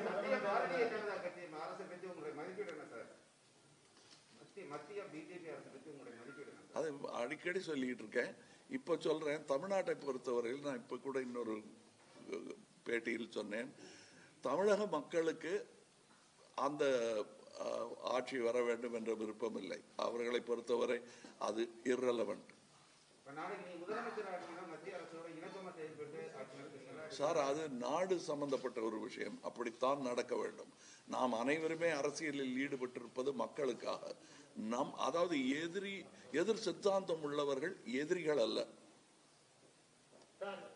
மத்திய பாரதிய ஜனதா கட்சி அரசை பற்றி உங்களுடைய மதிப்பீடு என்ன சார் மத்திய மத்திய பிஜேபி அரசை பற்றி உங்களுடைய மதிப்பீடு என்ன சார் அது அடிக்கடி சொல்லிக்கிட்டு இருக்கேன் இப்போ சொல்றேன் தமிழ்நாட்டை பொறுத்தவரையில் நான் இப்போ கூட இன்னொரு அஹ், பேட்டியில் சொன்னேன் தமிழக மக்களுக்கு அந்த அஹ், ஆட்சி வர வேண்டும் என்ற விருப்பம் இல்லை அவர்களை பொறுத்தவரை அது irrelevant இப்ப நாளைக்கு நீங்க முதலமைச்சர் ஆட்டீங்கன்னா மத்திய அரசோட இணக்கமா செயல்பட்டு ஆட்சி நடத்துவீங்களா சார் அது நாடு சம்பந்தப்பட்ட ஒரு விஷயம் அப்படித்தான் நடக்க வேண்டும் நாம் அனைவருமே அரசியலில் ஈடுபட்டிருப்பது மக்களுக்காக நம் அதாவது எதிரி எதிர் சித்தாந்தம் உள்ளவர்கள் எதிரிகள் அல்ல சார்